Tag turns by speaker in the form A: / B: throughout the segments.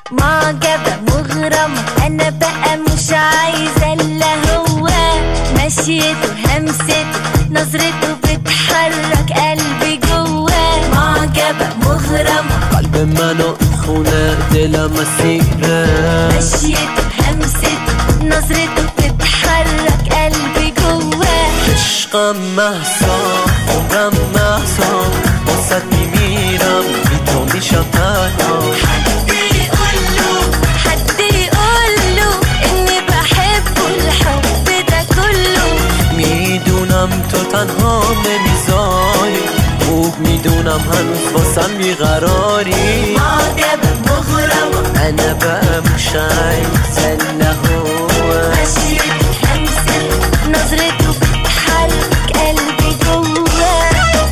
A: معجبة مغرمة أنا بقى مش عايزة إلا هو مشيته همسته نظرته بتحرك قلبي جواه معجبة مغرمة
B: قلب منو خونه دل مسیره
A: مشيته همسته نظرته بتحرك قلبي جواه
B: عشقم محسا عمرم محسا وسط میمیرم بی تو میشم تنها
A: حد يقوله حد يقوله إني بحبه الحب ده كله
B: میدونم تو تنها نمیذاری خوب میدونم هنوز واسم بیقراری
A: معجبة مغرمة
B: انا بقى مش عايز الا هو
A: مشيت همسة نظرته بتحرك قلبي جواه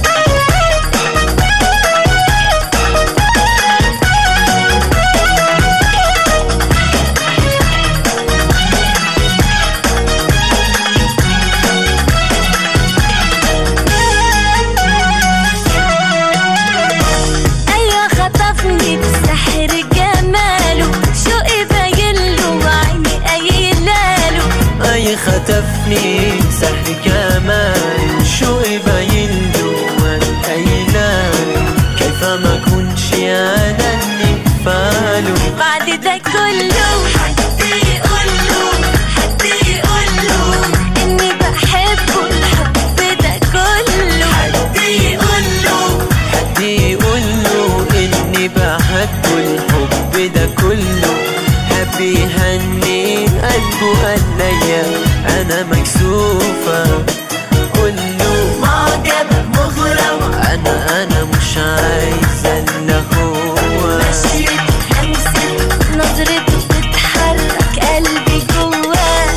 A: أيوة خطفني بسحر جماله شوقي باينله وعيني قايلاله
B: اي خطفني سحر كمان شو باين له ايلان كيف ما كنش انا اللي فاله
A: بعد ده كله حد يقوله حد يقوله إني بحبه الحب ده كله حد يقوله
B: حد يقول له اني بحب الحب ده كله حب يهني قلبه قليا انا مكسوفة قول له
A: معجبة مغرمة
B: انا انا مش عايز الا هو
A: مشيت همسة نظرته بتحرك قلبي جواه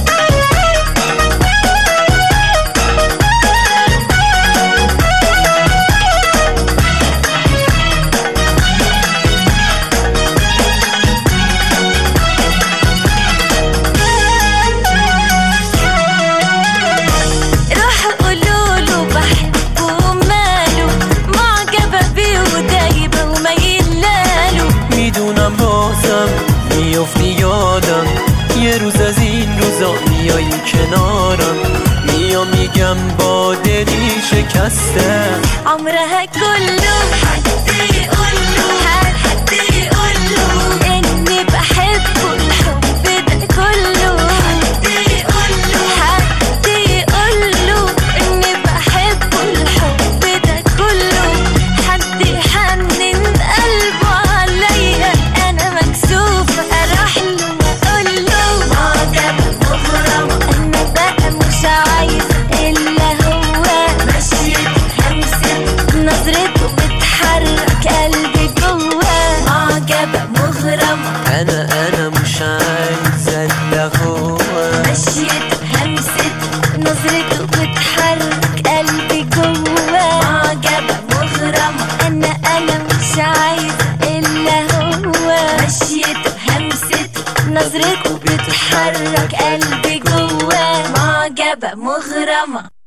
A: روحوا قولوله بحبه وماله معجبة بيه ودايبة وميلاله
B: میدونم بازم میافتی یادم یه روز از این روزا میایی کنارم میا میگم با دلی شکسته
A: عمرها كله حد يقوله حد يقوله اني بحبه الحب ده كله حد يقوله حد يقوله اني بحبه الحب ده كله حد يحنن قلبه عليا انا مكسوفه اروح له واقول له معجبه مغرمه انا بقى مش عايزه الا هو مشيت همسه نظرته بتحرك قلبي جواه معجبه مغرمه
B: انا انا مش عايز الا هو
A: مشيت همسة نظرته بتحرك قلبي جواه معجبة مغرمة أنا أنا مش عايزة إلا هو مشيت همسة نظرته بتحرك قلبي جواه معجبة مغرمة